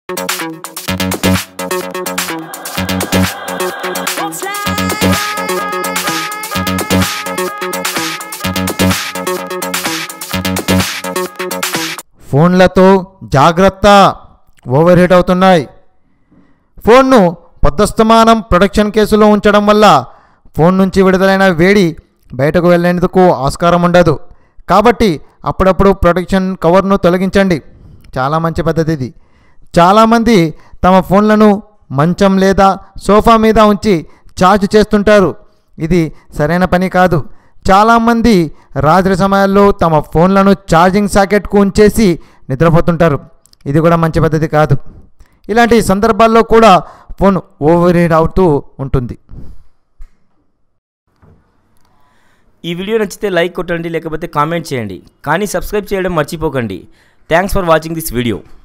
ఫోన్లతో జాగ్రత్త over heat అవుతున్నాయి ఫోన్ను పొద్దస్తమానం ప్రొడక్షన్ కేసులో ఉంచడం వల్ల ఫోన్ నుంచి విడుదలైన వేడి బయటకు వెళ్ళేందుకు ఆస్కారం ఉండదు కాబట్టి అప్పుడప్పుడు ప్రొటెక్షన్ కవర్ను తొలగించండి చాలా మంచి పద్ధతి ఇది చాలామంది తమ ఫోన్లను మంచం లేదా సోఫా మీద ఉంచి ఛార్జ్ చేస్తుంటారు ఇది సరైన పని కాదు చాలామంది రాత్రి సమయాల్లో తమ ఫోన్లను ఛార్జింగ్ సాకెట్కు ఉంచేసి నిద్రపోతుంటారు ఇది కూడా మంచి పద్ధతి కాదు ఇలాంటి సందర్భాల్లో కూడా ఫోన్ ఓవర్ హీట్ అవుతూ ఉంటుంది ఈ వీడియో నచ్చితే లైక్ కొట్టండి లేకపోతే కామెంట్ చేయండి కానీ సబ్స్క్రైబ్ చేయడం మర్చిపోకండి thanks for watching this video